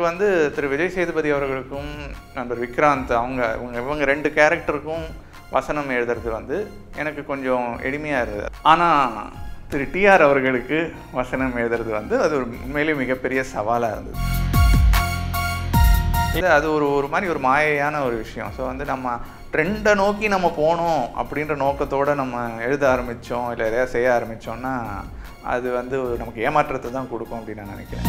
வந்து திரு விஜய் சேதுபதி அவர்களுக்கும் நண்பர் விக்ராந்த் அவங்க இவங்க இவங்க ரெண்டு கேரக்டருக்கும் வசனம் எழுதுறது வந்து எனக்கு கொஞ்சம் எளிமையாக இருந்தது ஆனால் திரு டிஆர் அவர்களுக்கு வசனம் எழுதுறது வந்து அது ஒரு உண்மையிலேயே மிகப்பெரிய சவாலாக இருந்தது இல்லை அது ஒரு ஒரு மாதிரி ஒரு மாயையான ஒரு விஷயம் ஸோ வந்து நம்ம ட்ரெண்டை நோக்கி நம்ம போகணும் அப்படின்ற நோக்கத்தோடு நம்ம எழுத ஆரம்பித்தோம் இல்லை எதையா செய்ய ஆரம்பித்தோம்னா அது வந்து ஒரு நமக்கு ஏமாற்றத்தை தான் கொடுக்கும் அப்படின்னு நான் நினைக்கிறேன்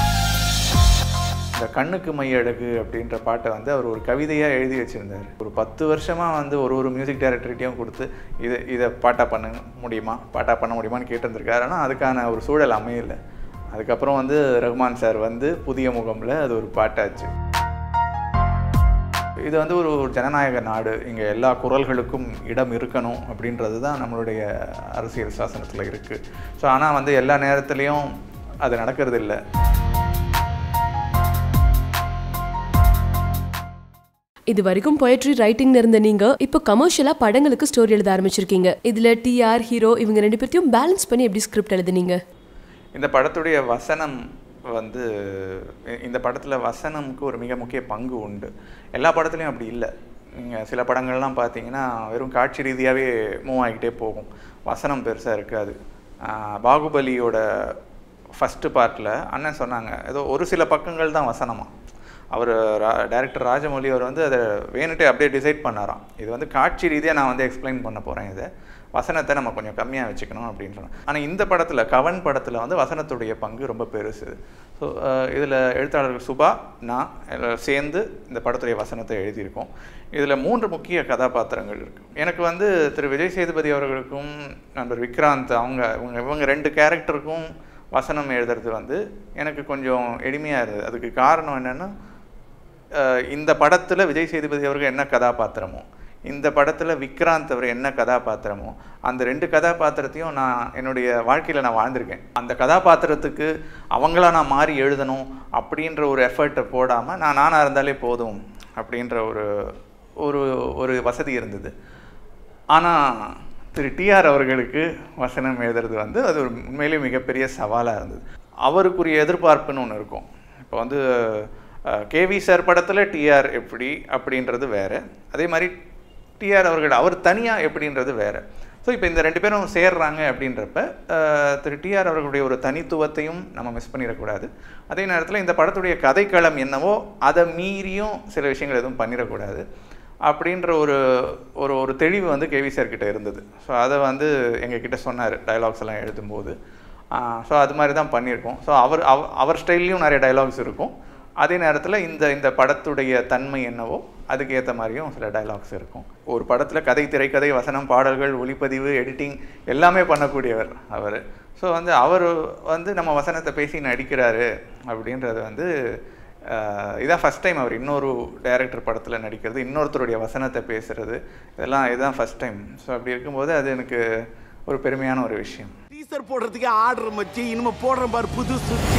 இந்த கண்ணுக்கு மையழகு அப்படின்ற பாட்டை வந்து அவர் ஒரு கவிதையாக எழுதி வச்சுருந்தார் ஒரு பத்து வருஷமாக வந்து ஒரு ஒரு மியூசிக் டைரக்டர்கிட்டையும் கொடுத்து இதை இதை பாட்டா பண்ண முடியுமா பாட்டா பண்ண முடியுமான்னு கேட்டிருந்திருக்காரு ஆனால் அதுக்கான ஒரு சூழல் அமையலை அதுக்கப்புறம் வந்து ரஹ்மான் சார் வந்து புதிய முகமில் அது ஒரு பாட்டாச்சு இது வந்து ஒரு ஒரு ஜனநாயக நாடு இங்கே எல்லா குரல்களுக்கும் இடம் இருக்கணும் அப்படின்றது தான் நம்மளுடைய அரசியல் சாசனத்தில் இருக்குது ஸோ ஆனால் வந்து எல்லா நேரத்துலையும் அது நடக்கிறது இல்லை இது வரைக்கும் பொயட்ரி ரைட்டிங்ல இருந்த நீங்க இப்போ கமர்ஷியலா படங்களுக்கு ஸ்டோரி எழுத ஆரம்பிச்சிருக்கீங்க இதுல டிஆர் ஹீரோ இவங்க ரெண்டு பேர்த்தையும் பேலன்ஸ் பண்ணி எப்படி ஸ்கிரிப்ட் எழுதுனீங்க இந்த படத்துடைய வசனம் வந்து இ- இந்த படத்தில் வசனம்க்கு ஒரு மிக முக்கிய பங்கு உண்டு எல்லா படத்துலையும் அப்படி இல்லை நீங்கள் சில படங்கள்லாம் பார்த்தீங்கன்னா வெறும் காட்சி ரீதியாகவே மூவ் ஆகிக்கிட்டே போகும் வசனம் பெருசாக இருக்காது ஆஹ் பாகுபலியோட ஃபஸ்ட்டு பார்ட்டில் அண்ணன் சொன்னாங்க ஏதோ ஒரு சில பக்கங்கள் தான் வசனமா அவர் ரா டைரக்டர் ராஜமௌலி அவர் வந்து அதை வேணுட்டே அப்படியே டிசைட் பண்ணாராம் இது வந்து காட்சி ரீதியாக நான் வந்து எக்ஸ்பிளைன் பண்ண போகிறேன் இதை வசனத்தை நம்ம கொஞ்சம் கம்மியாக வச்சுக்கணும் அப்படின்னு சொன்னோம் ஆனால் இந்த படத்தில் கவன் படத்தில் வந்து வசனத்துடைய பங்கு ரொம்ப பெருசு ஸோ இதில் எழுத்தாளர்கள் சுபா நான் எல்லாம் சேர்ந்து இந்த படத்துடைய வசனத்தை எழுதியிருக்கோம் இதில் மூன்று முக்கிய கதாபாத்திரங்கள் இருக்குது எனக்கு வந்து திரு விஜய் சேதுபதி அவர்களுக்கும் நண்பர் விக்ராந்த் அவங்க இவங்க இவங்க ரெண்டு கேரக்டருக்கும் வசனம் எழுதுறது வந்து எனக்கு கொஞ்சம் எளிமையாக இருந்தது அதுக்கு காரணம் என்னென்னா அஹ் இந்த படத்தில் விஜய் சேதுபதி அவர்கள் என்ன கதாபாத்திரமோ இந்த படத்தில் விக்ராந்த் அவர் என்ன கதாபாத்திரமோ அந்த ரெண்டு கதாபாத்திரத்தையும் நான் என்னுடைய வாழ்க்கையில் நான் வாழ்ந்திருக்கேன் அந்த கதாபாத்திரத்துக்கு அவங்களா நான் மாறி எழுதணும் அப்படின்ற ஒரு எஃபர்ட்டை போடாமல் நான் நானாக இருந்தாலே போதும் அப்படின்ற ஒரு ஒரு ஒரு வசதி இருந்தது ஆனால் திரு டிஆர் அவர்களுக்கு வசனம் எழுதுறது வந்து அது ஒரு உண்மையிலேயே மிகப்பெரிய சவாலாக இருந்தது அவருக்குரிய எதிர்பார்ப்புன்னு ஒன்று இருக்கும் இப்போ வந்து கேவி சார் படத்தில் டிஆர் எப்படி அப்படின்றது வேறு அதே மாதிரி டிஆர் அவர்கள் அவர் தனியாக எப்படின்றது வேறு ஸோ இப்போ இந்த ரெண்டு பேரும் சேர்றாங்க அப்படின்றப்ப அஹ், திரு டிஆர் அவர்களுடைய ஒரு தனித்துவத்தையும் நம்ம மிஸ் பண்ணிடக்கூடாது அதே நேரத்தில் இந்த படத்துடைய கதைக்களம் என்னவோ அதை மீறியும் சில விஷயங்கள் எதுவும் பண்ணிடக்கூடாது அப்படின்ற ஒரு ஒரு ஒரு தெளிவு வந்து கேவி சார் கிட்ட இருந்தது ஸோ அதை வந்து எங்ககிட்ட சொன்னார் டயலாக்ஸ் எல்லாம் எழுதும்போது ஸோ அது மாதிரி தான் பண்ணியிருக்கோம் ஸோ அவர் அவ- அவர் ஸ்டைல்லையும் நிறைய டயலாக்ஸ் இருக்கும் அதே நேரத்தில் இந்த இந்த படத்துடைய தன்மை என்னவோ அதுக்கு ஏற்ற மாதிரியும் சில டயலாக்ஸ் இருக்கும் ஒரு படத்தில் கதை திரைக்கதை வசனம் பாடல்கள் ஒளிப்பதிவு எடிட்டிங் எல்லாமே பண்ணக்கூடியவர் அவர் ஸோ வந்து அவர் வந்து நம்ம வசனத்தை பேசி நடிக்கிறாரு அப்படின்றது வந்து ஆஹ், இதான் ஃபஸ்ட் டைம் அவர் இன்னொரு டைரக்டர் படத்தில் நடிக்கிறது இன்னொருத்தருடைய வசனத்தை பேசுறது இதெல்லாம் இதுதான் ஃபஸ்ட் டைம் ஸோ அப்படி இருக்கும்போது அது எனக்கு ஒரு பெருமையான ஒரு விஷயம் டீசர் போடுறதுக்கு ஆர்டர் மச்சி இனிமே போடுற பாரு புது சுச்சி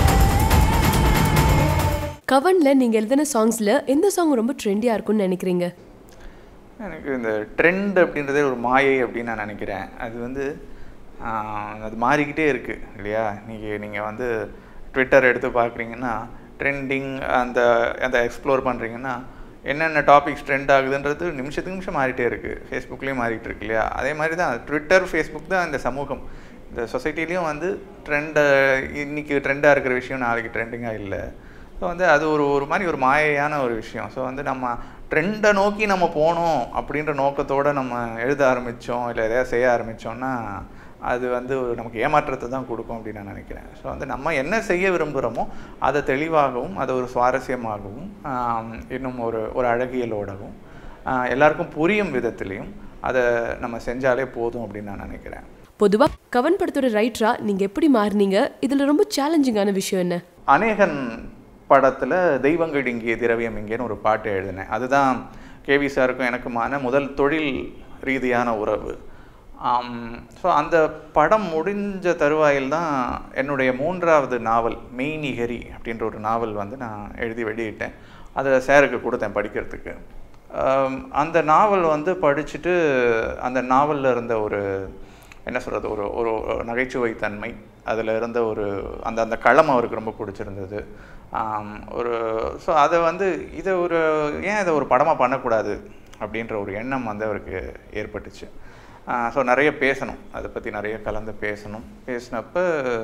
கவன்ல நீங்க எழுதின சாங்ஸ்ல எந்த சாங் ரொம்ப ட்ரெண்டியா இருக்கும்னு நினைக்கிறீங்க எனக்கு இந்த ட்ரெண்ட் அப்படின்றதே ஒரு மாயை அப்படின்னு நான் நினைக்கிறேன் அது வந்து ஆஹ், அது மாறிக்கிட்டே இருக்குது இல்லையா நீங்கள் நீங்கள் வந்து ட்விட்டர் எடுத்து பார்க்குறீங்கன்னா ட்ரெண்டிங் அந்த அந்த எக்ஸ்ப்ளோர் பண்ணுறீங்கன்னா என்னென்ன டாபிக்ஸ் ட்ரெண்ட் ஆகுதுன்றது நிமிஷத்துக்கு நிமிஷம் மாறிட்டே இருக்குது ஃபேஸ்புக்லேயும் மாறிட்டு இருக்கு இல்லையா அதே மாதிரி தான் ட்விட்டர் ஃபேஸ்புக் தான் இந்த சமூகம் இந்த சொசைட்டிலையும் வந்து ட்ரெண்டை இன்னைக்கு ட்ரெண்டாக இருக்கிற விஷயம் நாளைக்கு ட்ரெண்டிங்காக இல்லை ஸோ வந்து அது ஒரு ஒரு மாதிரி ஒரு மாயையான ஒரு விஷயம் ஸோ வந்து நம்ம ட்ரெண்டை நோக்கி நம்ம போகணும் அப்படின்ற நோக்கத்தோடு நம்ம எழுத ஆரம்பித்தோம் இல்லை எதையா செய்ய ஆரம்பித்தோம்னா அது வந்து ஒரு நமக்கு ஏமாற்றத்தை தான் கொடுக்கும் அப்படின்னு நான் நினைக்கிறேன் ஸோ வந்து நம்ம என்ன செய்ய விரும்புகிறோமோ அதை தெளிவாகவும் அதை ஒரு சுவாரஸ்யமாகவும் ஆம், இன்னும் ஒரு ஒரு அழகியலோடவும் ஆ, எல்லாருக்கும் புரியும் விதத்திலையும் அதை நம்ம செஞ்சாலே போதும் அப்படின்னு நான் நினைக்கிறேன் பொதுவா கவன் படத்தோட ரைட்டரா நீங்க எப்படி மாறுனீங்க இதுல ரொம்ப சேலஞ்சிங்கான விஷயம் என்ன அநேகன் படத்தில் தெய்வங்கள் இங்கே திரவியம் இங்கேன்னு ஒரு பாட்டு எழுதினேன் அதுதான் கேவி சாருக்கும் எனக்குமான முதல் தொழில் ரீதியான உறவு ஸோ அந்த படம் முடிஞ்ச தருவாயில் தான் என்னுடைய மூன்றாவது நாவல் மெய்நிகரி அப்படின்ற ஒரு நாவல் வந்து நான் எழுதி வெளியிட்டேன் அதை சாருக்கு கொடுத்தேன் படிக்கிறதுக்கு ஆம், அந்த நாவல் வந்து படிச்சுட்டு அந்த நாவலில் இருந்த ஒரு என்ன சொல்கிறது ஒரு ஒரு நகைச்சுவை தன்மை அதில் இருந்த ஒரு அந்த அந்த களம் அவருக்கு ரொம்ப பிடிச்சிருந்தது ஆம், ஒரு ஸோ அதை வந்து இதை ஒரு ஏன் இதை ஒரு படமாக பண்ணக்கூடாது அப்படின்ற ஒரு எண்ணம் வந்து அவருக்கு ஏற்பட்டுச்சு ஸோ நிறைய பேசணும் அதை பற்றி நிறைய கலந்து பேசணும் பேசினப்ப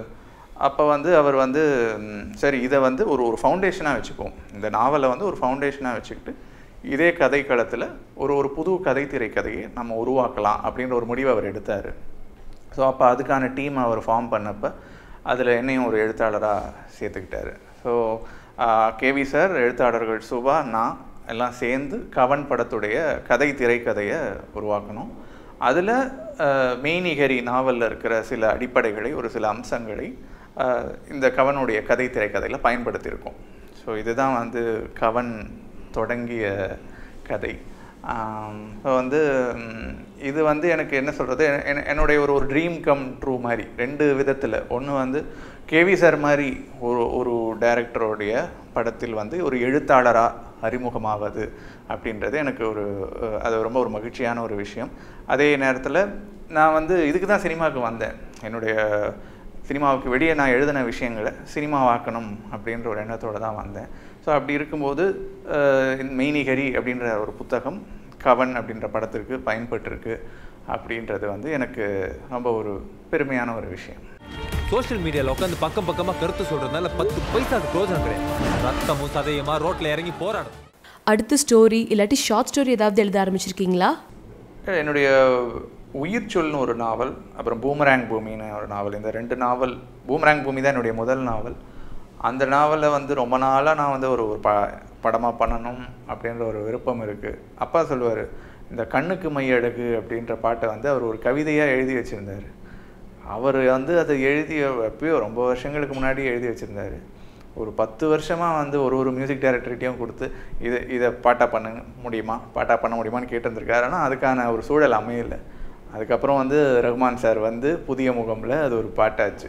அப்போ வந்து அவர் வந்து ம், சரி இதை வந்து ஒரு ஒரு ஃபவுண்டேஷனாக வச்சுக்குவோம் இந்த நாவலை வந்து ஒரு ஃபவுண்டேஷனாக வச்சுக்கிட்டு இதே கதைக்களத்தில் ஒரு ஒரு புது கதை திரைக்கதையை நம்ம உருவாக்கலாம் அப்படின்ற ஒரு முடிவை அவர் எடுத்தார் ஸோ அப்போ அதுக்கான டீம் அவர் ஃபார்ம் பண்ணப்போ அதில் என்னையும் ஒரு எழுத்தாளராக சேர்த்துக்கிட்டாரு ஸோ கேவி சார் எழுத்தாளர்கள் சுபா நான் எல்லாம் சேர்ந்து கவன் படத்துடைய கதை திரைக்கதையை உருவாக்கணும் அதில் மெய்நிகரி நாவலில் இருக்கிற சில அடிப்படைகளை ஒரு சில அம்சங்களை அஹ், இந்த கவனுடைய கதை திரைக்கதையில் பயன்படுத்தியிருக்கோம் ஸோ இதுதான் வந்து கவன் தொடங்கிய கதை இப்போ வந்து ம், இது வந்து எனக்கு என்ன சொல்கிறது என்னுடைய ஒரு ஒரு ட்ரீம் கம் ட்ரூ மாதிரி ரெண்டு விதத்தில் ஒன்று வந்து கேவி சார் மாதிரி ஒரு ஒரு டைரக்டருடைய படத்தில் வந்து ஒரு எழுத்தாளராக அறிமுகமாவது அப்படின்றது எனக்கு ஒரு அஹ், அது ரொம்ப ஒரு மகிழ்ச்சியான ஒரு விஷயம் அதே நேரத்தில் நான் வந்து இதுக்கு தான் சினிமாவுக்கு வந்தேன் என்னுடைய சினிமாவுக்கு வெளியே நான் எழுதின விஷயங்களை சினிமாவாக்கணும் அப்படின்ற ஒரு எண்ணத்தோடு தான் வந்தேன் ஸோ அப்படி இருக்கும்போது அஹ், இந்த மெய்நிகரி அப்படின்ற ஒரு புத்தகம் கவன் அப்படின்ற படத்திற்கு பயன்பட்டிருக்கு அப்படின்றது வந்து எனக்கு ரொம்ப ஒரு பெருமையான ஒரு விஷயம் சோஷியல் மீடியால உட்காந்து பக்கம் பக்கமா கருத்து சொல்றதுனால பத்து பைசாக்கு பிரோஜனம் கிடையாது ரத்தமும் சதையுமா ரோட்ல இறங்கி போராடும் அடுத்த ஸ்டோரி இல்லாட்டி ஷார்ட் ஸ்டோரி ஏதாவது எழுத ஆரம்பிச்சிருக்கீங்களா என்னுடைய உயிர் சொல்னு ஒரு நாவல் அப்புறம் பூமராங் பூமின்னு ஒரு நாவல் இந்த ரெண்டு நாவல் பூமராங் பூமி தான் என்னுடைய முதல் நாவல் அந்த நாவலை வந்து ரொம்ப நாளாக நான் வந்து ஒரு ஒரு ப படமாக பண்ணணும் அப்படின்ற ஒரு விருப்பம் இருக்குது அப்பா சொல்லுவார் இந்த கண்ணுக்கு மையழகு அப்படின்ற பாட்டை வந்து அவர் ஒரு கவிதையாக எழுதி வச்சுருந்தார் அவர் வந்து அதை எழுதி எப்பயோ ரொம்ப வருஷங்களுக்கு முன்னாடி எழுதி வச்சுருந்தாரு ஒரு பத்து வருஷமாக வந்து ஒரு ஒரு மியூசிக் டைரக்டர்கிட்டையும் கொடுத்து இது இதை பாட்டா பண்ண முடியுமா பாட்டா பண்ண முடியுமான்னு கேட்டிருந்திருக்காரு ஆனால் அதுக்கான ஒரு சூழல் அமையலை அதுக்கப்புறம் வந்து ரஹ்மான் சார் வந்து புதிய முகமில் அது ஒரு பாட்டாச்சு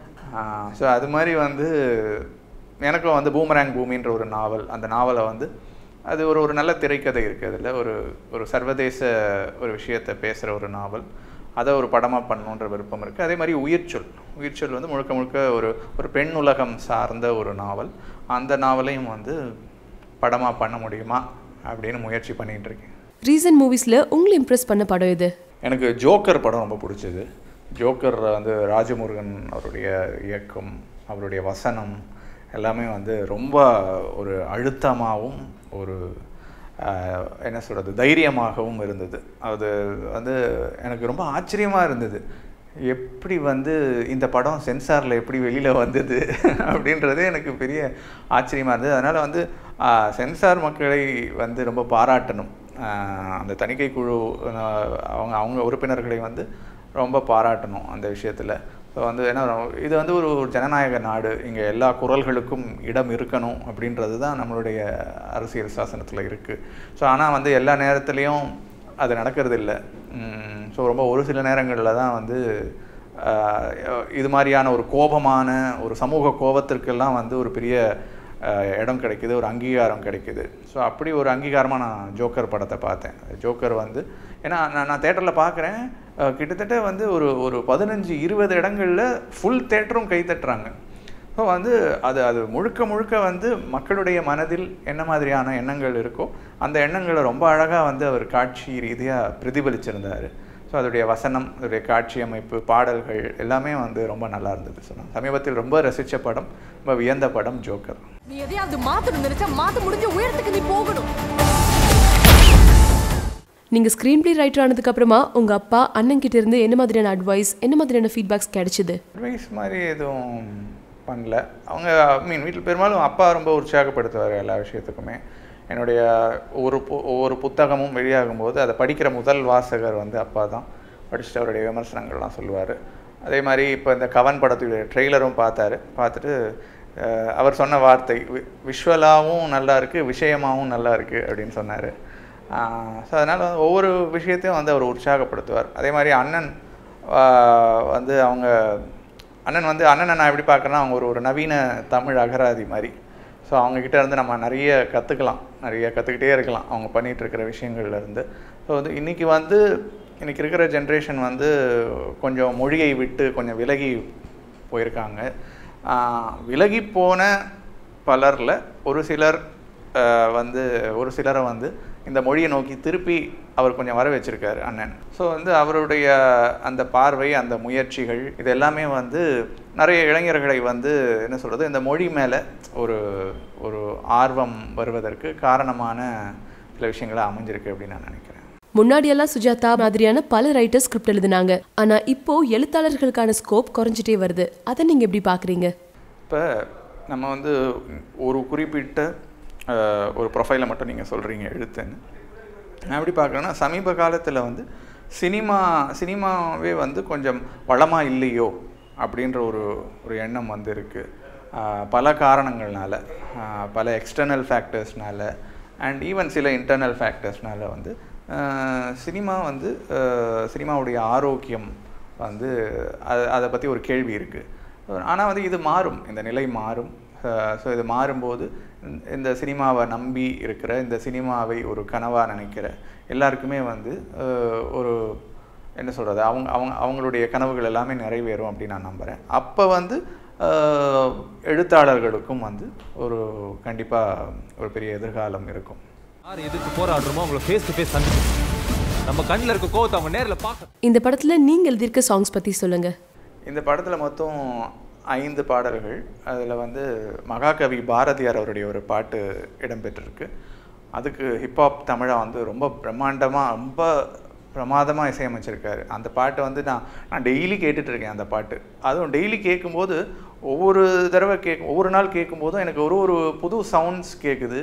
ஸோ அது மாதிரி வந்து எனக்கும் வந்து பூமராங் பூமின்ற ஒரு நாவல் அந்த நாவலை வந்து அது ஒரு ஒரு நல்ல திரைக்கதை இருக்குது அதில் ஒரு ஒரு சர்வதேச ஒரு விஷயத்தை பேசுகிற ஒரு நாவல் அதை ஒரு படமாக பண்ணணுன்ற விருப்பம் இருக்குது அதே மாதிரி உயிர்ச்சொல் உயிர்ச்சொல் வந்து முழுக்க முழுக்க ஒரு ஒரு பெண் உலகம் சார்ந்த ஒரு நாவல் அந்த நாவலையும் வந்து படமாக பண்ண முடியுமா அப்படின்னு முயற்சி பண்ணிகிட்டு இருக்கேன் ரீசன்ட் மூவிஸில் உங்களை இம்ப்ரெஸ் பண்ண படம் இது எனக்கு ஜோக்கர் படம் ரொம்ப பிடிச்சது ஜோக்கர் வந்து ராஜமுருகன் அவருடைய இயக்கம் அவருடைய வசனம் எல்லாமே வந்து ரொம்ப ஒரு அழுத்தமாகவும் ஒரு ஆஹ், என்ன சொல்கிறது தைரியமாகவும் இருந்தது அது வந்து எனக்கு ரொம்ப ஆச்சரியமாக இருந்தது எப்படி வந்து இந்த படம் சென்சாரில் எப்படி வெளியில் வந்தது அப்படின்றது எனக்கு பெரிய ஆச்சரியமாக இருந்தது அதனால் வந்து ஆஹ், சென்சார் மக்களை வந்து ரொம்ப பாராட்டணும் ஆஹ், அந்த தணிக்கை குழு ஆஹ், அவங்க அவங்க உறுப்பினர்களை வந்து ரொம்ப பாராட்டணும் அந்த விஷயத்தில் ஸோ வந்து ஏன்னா இது வந்து ஒரு ஒரு ஜனநாயக நாடு இங்கே எல்லா குரல்களுக்கும் இடம் இருக்கணும் அப்படின்றது தான் நம்மளுடைய அரசியல் சாசனத்தில் இருக்குது ஸோ ஆனால் வந்து எல்லா நேரத்துலேயும் அது நடக்கிறது இல்லை ஸோ ரொம்ப ஒரு சில நேரங்களில் தான் வந்து ஆஹ், இது மாதிரியான ஒரு கோபமான ஒரு சமூக கோபத்திற்கெல்லாம் வந்து ஒரு பெரிய ஆஹ், இடம் கிடைக்குது ஒரு அங்கீகாரம் கிடைக்குது ஸோ அப்படி ஒரு அங்கீகாரமாக நான் ஜோக்கர் படத்தை பார்த்தேன் ஜோக்கர் வந்து ஏன்னா நான் நான் தேட்டரில் பார்க்குறேன் கிட்டத்தட்ட வந்து ஒரு ஒரு பதினஞ்சு இருபது இடங்களில் ஃபுல் தேட்டரும் கை தட்டுறாங்க ஸோ வந்து அது அது முழுக்க முழுக்க வந்து மக்களுடைய மனதில் என்ன மாதிரியான எண்ணங்கள் இருக்கோ அந்த எண்ணங்களை ரொம்ப அழகாக வந்து அவர் காட்சி ரீதியாக பிரதிபலிச்சிருந்தார் ஸோ அதோடைய வசனம் அதோடைய காட்சி அமைப்பு பாடல்கள் எல்லாமே வந்து ரொம்ப நல்லா இருந்தது ஸோ நான் சமீபத்தில் ரொம்ப ரசித்த படம் ரொம்ப வியந்த படம் ஜோக்கர் நீ எதையாவது மாத்தணும் நினைச்சா மாத்த முடிஞ்ச உயரத்துக்கு நீ போகணும் நீங்கள் ஸ்க்ரீன் பிளே ரைட்டர் ஆனதுக்கு அப்புறமா உங்கள் அப்பா அண்ணன் கிட்ட இருந்து என்ன மாதிரியான அட்வைஸ் என்ன மாதிரியான ஃபீட்பேக்ஸ் கிடைச்சிது அட்வைஸ் மாதிரி எதுவும் பண்ணல அவங்க மீன் வீட்டில் பெரும்பாலும் அப்பா ரொம்ப உற்சாகப்படுத்துவார் எல்லா விஷயத்துக்குமே என்னுடைய ஒரு பு ஒவ்வொரு புத்தகமும் வெளியாகும்போது அதை படிக்கிற முதல் வாசகர் வந்து அப்பா தான் படிச்சுட்டு அவருடைய விமர்சனங்கள்லாம் சொல்லுவார் அதே மாதிரி இப்போ இந்த கவன் படத்துடைய ட்ரெய்லரும் பார்த்தாரு பார்த்துட்டு அஹ், அவர் சொன்ன வார்த்தை விஷுவலாகவும் நல்லா இருக்குது விஷயமாகவும் நல்லா இருக்குது அப்படின்னு சொன்னார் ஸோ அதனால் ஒவ்வொரு விஷயத்தையும் வந்து அவர் உற்சாகப்படுத்துவார் அதே மாதிரி அண்ணன் ஆஹ், வந்து அவங்க அண்ணன் வந்து அண்ணனை நான் எப்படி பார்க்குறேன்னா அவங்க ஒரு ஒரு நவீன தமிழ் அகராதி மாதிரி ஸோ அவங்கக்கிட்ட இருந்து நம்ம நிறைய கற்றுக்கலாம் நிறைய கற்றுக்கிட்டே இருக்கலாம் அவங்க பண்ணிகிட்டு இருக்கிற விஷயங்கள்ல இருந்து ஸோ வந்து இன்றைக்கி வந்து இன்னைக்கு இருக்கிற ஜென்ரேஷன் வந்து கொஞ்சம் மொழியை விட்டு கொஞ்சம் விலகி போயிருக்காங்க ஆஹ் விலகி போன பலரில் ஒரு சிலர் ஆஹ் வந்து ஒரு சிலரை வந்து இந்த மொழியை நோக்கி திருப்பி அவர் கொஞ்சம் வர வச்சிருக்காரு அண்ணன் ஸோ வந்து அவருடைய அந்த பார்வை அந்த முயற்சிகள் இது எல்லாமே வந்து நிறைய இளைஞர்களை வந்து என்ன சொல்கிறது இந்த மொழி மேலே ஒரு ஒரு ஆர்வம் வருவதற்கு காரணமான சில விஷயங்களா அமைஞ்சிருக்கு அப்படின்னு நான் நினைக்கிறேன் முன்னாடியெல்லாம் சுஜாதா மாதிரியான பல ரைட்டர்ஸ் ஸ்கிரிப்ட் எழுதினாங்க ஆனா இப்போ எழுத்தாளர்களுக்கான ஸ்கோப் குறைஞ்சிட்டே வருது அதை நீங்க எப்படி பாக்குறீங்க இப்போ நம்ம வந்து ஒரு குறிப்பிட்ட அஹ், ஒரு ப்ரொஃபைலை மட்டும் நீங்கள் சொல்கிறீங்க எழுத்துன்னு நான் எப்படி பார்க்குறேன்னா சமீப காலத்தில் வந்து சினிமா சினிமாவே வந்து கொஞ்சம் வளமாக இல்லையோ அப்படின்ற ஒரு ஒரு எண்ணம் வந்து இருக்குது பல காரணங்கள்னால ஆஹ், பல எக்ஸ்டர்னல் ஃபேக்டர்ஸ்னால அண்ட் ஈவன் சில இன்டர்னல் ஃபேக்டர்ஸ்னால வந்து ஆஹ், சினிமா வந்து ஆஹ், சினிமாவுடைய ஆரோக்கியம் வந்து அது அதை பற்றி ஒரு கேள்வி இருக்குது ஆனால் வந்து இது மாறும் இந்த நிலை மாறும் ஸோ இது மாறும்போது இந்த- இந்த சினிமாவை நம்பி இருக்கிற இந்த சினிமாவை ஒரு கனவாக நினைக்கிற எல்லாருக்குமே வந்து அஹ், ஒரு என்ன சொல்கிறது அவங்க அவங்க அவங்களுடைய கனவுகள் எல்லாமே நிறைவேறும் அப்படின்னு நான் நம்புகிறேன் அப்போ வந்து அஹ், எழுத்தாளர்களுக்கும் வந்து ஒரு கண்டிப்பாக ஒரு பெரிய எதிர்காலம் இருக்கும் யார் எதிர்த்து போராடுறோமோ அவங்கள ஃபேஸ் டு ஃபேஸ் சந்திக்கணும் நம்ம கண்ணில் இருக்க கோவத்தை அவங்க நேரில் பார்க்க இந்த படத்துல நீங்க எழுதியிருக்க சாங்ஸ் பத்தி சொல்லுங்க இந்த படத்தில் மொத்தம் ஐந்து பாடல்கள் அதில் வந்து மகாகவி பாரதியார் அவருடைய ஒரு பாட்டு இடம்பெற்றிருக்கு அதுக்கு ஹிப்ஹாப் தமிழா வந்து ரொம்ப பிரம்மாண்டமாக ரொம்ப பிரமாதமாக இசையமைச்சிருக்காரு அந்த பாட்டை வந்து நான் நான் டெய்லி கேட்டுட்டு இருக்கேன் அந்த பாட்டு அதுவும் டெய்லி கேட்கும்போது ஒவ்வொரு தடவை கேட்கும் ஒவ்வொரு நாள் கேட்கும்போதும் எனக்கு ஒரு ஒரு புது சவுண்ட்ஸ் கேட்குது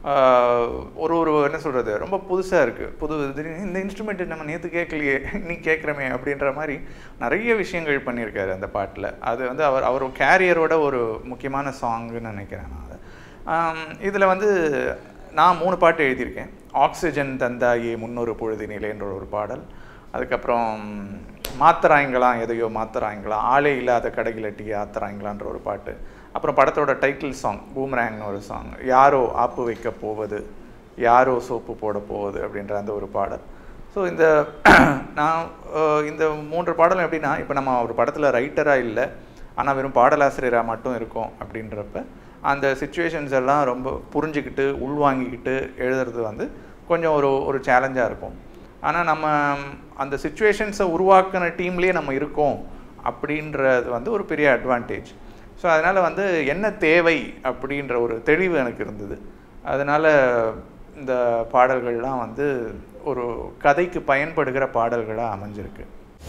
ஆஹ் ஒரு ஒரு என்ன சொல்கிறது ரொம்ப புதுசாக இருக்குது புது திடீர்னு இந்த இன்ஸ்ட்ருமெண்ட் நம்ம நேற்று கேட்கலையே நீ கேட்குறமே அப்படின்ற மாதிரி நிறைய விஷயங்கள் பண்ணியிருக்காரு அந்த பாட்டில் அது வந்து அவர் அவர் கேரியரோட ஒரு முக்கியமான சாங்குன்னு நினைக்கிறேன் நான் இதில் வந்து நான் மூணு பாட்டு எழுதியிருக்கேன் ஆக்சிஜன் தந்தாயே முன்னொரு பொழுதினிலேன்ற ஒரு பாடல் அதுக்கப்புறம் மாத்தராயங்களாம் எதையோ மாத்தராயங்களாம் ஆளே இல்லாத கடையில் டீ ஆத்தராயங்களான்ற ஒரு பாட்டு அப்புறம் படத்தோட டைட்டில் சாங் பூமராங்னு ஒரு சாங் யாரோ ஆப்பு வைக்க போவது யாரோ சோப்பு போட போவது அப்படின்ற அந்த ஒரு பாடல் ஸோ இந்த நான் அஹ், இந்த மூன்று பாடலும் எப்படின்னா இப்போ நம்ம ஒரு படத்தில் ரைட்டராக இல்லை ஆனால் வெறும் பாடலாசிரியராக மட்டும் இருக்கோம் அப்படின்றப்ப அந்த சுச்சுவேஷன்ஸ் எல்லாம் ரொம்ப புரிஞ்சுக்கிட்டு உள்வாங்கிக்கிட்டு எழுதுறது வந்து கொஞ்சம் ஒரு ஒரு சேலஞ்சாக இருக்கும் ஆனால் நம்ம அந்த சுச்சுவேஷன்ஸை உருவாக்கின டீம்லேயே நம்ம இருக்கோம் அப்படின்றது வந்து ஒரு பெரிய அட்வான்டேஜ் ஸோ அதனால் வந்து என்ன தேவை அப்படின்ற ஒரு தெளிவு எனக்கு இருந்தது அதனால் இந்த பாடல்கள்லாம் வந்து ஒரு கதைக்கு பயன்படுகிற பாடல்களாக அமைஞ்சிருக்கு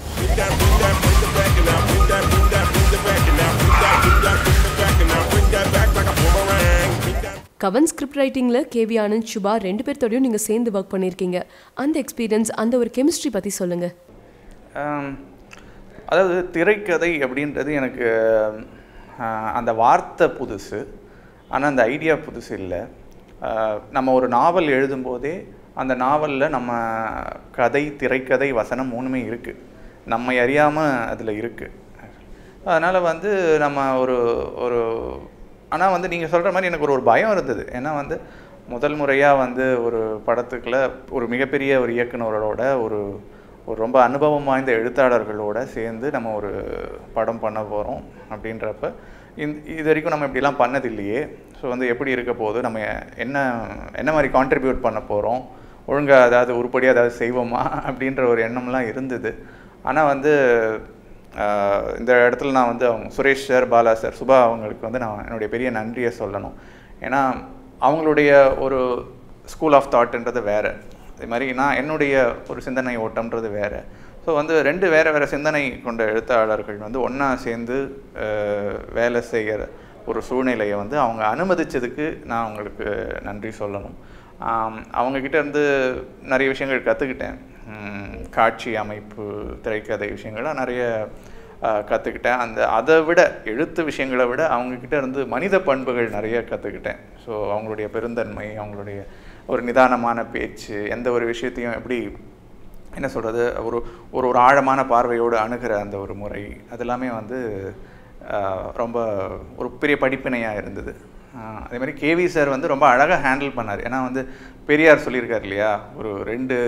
கவன் ஸ்கிரிப்ட் ரைட்டிங்ல கேவி ஆனந்த் சுபா ரெண்டு பேர்த்தோடயும் நீங்க சேர்ந்து ஒர்க் பண்ணியிருக்கீங்க அந்த எக்ஸ்பீரியன்ஸ் அந்த ஒரு கெமிஸ்ட்ரி பத்தி சொல்லுங்க ஆம், அதாவது திரைக்கதை அப்படின்றது எனக்கு ஆஹ், அந்த வார்த்தை புதுசு ஆனால் அந்த ஐடியா புதுசு இல்லை ஆஹ், நம்ம ஒரு நாவல் எழுதும்போதே அந்த நாவலில் நம்ம கதை திரைக்கதை வசனம் மூணுமே இருக்குது நம்மை அறியாமல் அதில் இருக்குது அதனால் வந்து நம்ம ஒரு ஒரு ஆனால் வந்து நீங்கள் சொல்கிற மாதிரி எனக்கு ஒரு ஒரு பயம் இருந்தது ஏன்னா வந்து முதல் முறையாக வந்து ஒரு படத்துக்குள்ள ஒரு மிகப்பெரிய ஒரு இயக்குனரோட ஒரு ஒரு ரொம்ப அனுபவம் வாய்ந்த எழுத்தாளர்களோட சேர்ந்து நம்ம ஒரு படம் பண்ண போகிறோம் அப்படின்றப்ப இந்த இது வரைக்கும் நம்ம இப்படிலாம் பண்ணது இல்லையே ஸோ வந்து எப்படி இருக்க போகுது நம்ம என்ன என்ன மாதிரி கான்ட்ரிபியூட் பண்ண போகிறோம் ஒழுங்காக அதாவது உருப்படியாக ஏதாவது செய்வோமா அப்படின்ற ஒரு எண்ணம்லாம் இருந்தது ஆனால் வந்து ஆஹ் இந்த இடத்துல நான் வந்து அவங்க சுரேஷ் சார் பாலா சார் சுபா அவங்களுக்கு வந்து நான் என்னுடைய பெரிய நன்றியை சொல்லணும் ஏன்னா அவங்களுடைய ஒரு ஸ்கூல் ஆஃப் தாட்ன்றது வேறு அதே மாதிரி நான் என்னுடைய ஒரு சிந்தனை ஓட்டம்ன்றது வேறு ஸோ வந்து ரெண்டு வேறு வேறு சிந்தனை கொண்ட எழுத்தாளர்கள் வந்து ஒன்றா சேர்ந்து ஆஹ் வேலை செய்கிற ஒரு சூழ்நிலையை வந்து அவங்க அனுமதிச்சதுக்கு நான் அவங்களுக்கு நன்றி சொல்லணும் ஆம், அவங்கக்கிட்ட இருந்து நிறைய விஷயங்கள் கற்றுக்கிட்டேன் காட்சி அமைப்பு திரைக்கதை விஷயங்கள்லாம் நிறைய கற்றுக்கிட்டேன் அந்த அதை விட எழுத்து விஷயங்களை விட அவங்கக்கிட்ட இருந்து மனித பண்புகள் நிறைய கற்றுக்கிட்டேன் ஸோ அவங்களுடைய பெருந்தன்மை அவங்களுடைய ஒரு நிதானமான பேச்சு எந்த ஒரு விஷயத்தையும் எப்படி என்ன சொல்கிறது ஒரு ஒரு ஒரு ஆழமான பார்வையோடு அணுகிற அந்த ஒரு முறை அதெல்லாமே வந்து ஆஹ், ரொம்ப ஒரு பெரிய படிப்பினையாக இருந்தது ஆஹ், அதே மாதிரி கேவி சார் வந்து ரொம்ப அழகாக ஹேண்டில் பண்ணார் ஏன்னா வந்து பெரியார் சொல்லியிருக்கார் இல்லையா ஒரு ரெண்டு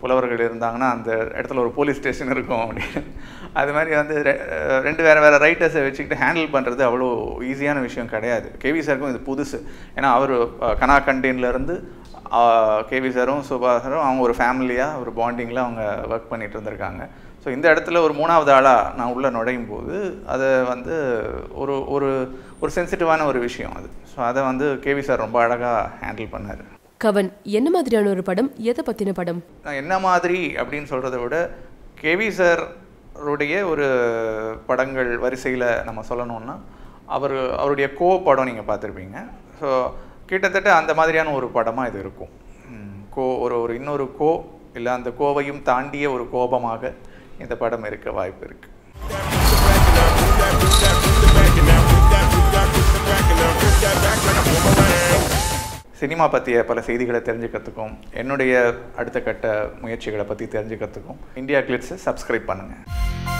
புலவர்கள் இருந்தாங்கன்னா அந்த இடத்துல ஒரு போலீஸ் ஸ்டேஷன் இருக்கும் அப்படின்னு அது மாதிரி வந்து ரெ- ரெண்டு வேறு வேறு ரைட்டர்ஸை வச்சுக்கிட்டு ஹேண்டில் பண்ணுறது அவ்வளோ ஈஸியான விஷயம் கிடையாது கேவி சாருக்கும் இது புதுசு ஏன்னா அவர் கனா கண்டேன்லேருந்து கேவி சாரும் சுபா சாரும் அவங்க ஒரு ஃபேமிலியாக ஒரு பாண்டிங்கில் அவங்க ஒர்க் பண்ணிட்டு இருந்திருக்காங்க ஸோ இந்த இடத்துல ஒரு மூணாவது ஆளாக நான் உள்ளே நுழையும் போது அதை வந்து ஒரு ஒரு ஒரு சென்சிட்டிவான ஒரு விஷயம் அது ஸோ அதை வந்து கேவி சார் ரொம்ப அழகாக ஹேண்டில் பண்ணார் கவன் என்ன மாதிரியான ஒரு படம் எதை பத்தின படம் நான் என்ன மாதிரி அப்படின்னு சொல்கிறத விட கேவி சாருடைய ஒரு படங்கள் வரிசையில் நம்ம சொல்லணும்னா அவர் அவருடைய கோ படம் நீங்கள் பார்த்துருப்பீங்க ஸோ கிட்டத்தட்ட அந்த மாதிரியான ஒரு படமாக இது இருக்கும் ம், கோ ஒரு ஒரு இன்னொரு கோ இல்லை அந்த கோவையும் தாண்டிய ஒரு கோபமாக இந்த படம் இருக்க வாய்ப்பு இருக்குது சினிமா பற்றிய பல செய்திகளை தெரிஞ்சுக்கிறதுக்கும் என்னுடைய அடுத்த கட்ட முயற்சிகளை பற்றி தெரிஞ்சுக்கிறதுக்கும் இந்தியா கிளிட்ஸை சப்ஸ்கிரைப் பண்ணுங்கள்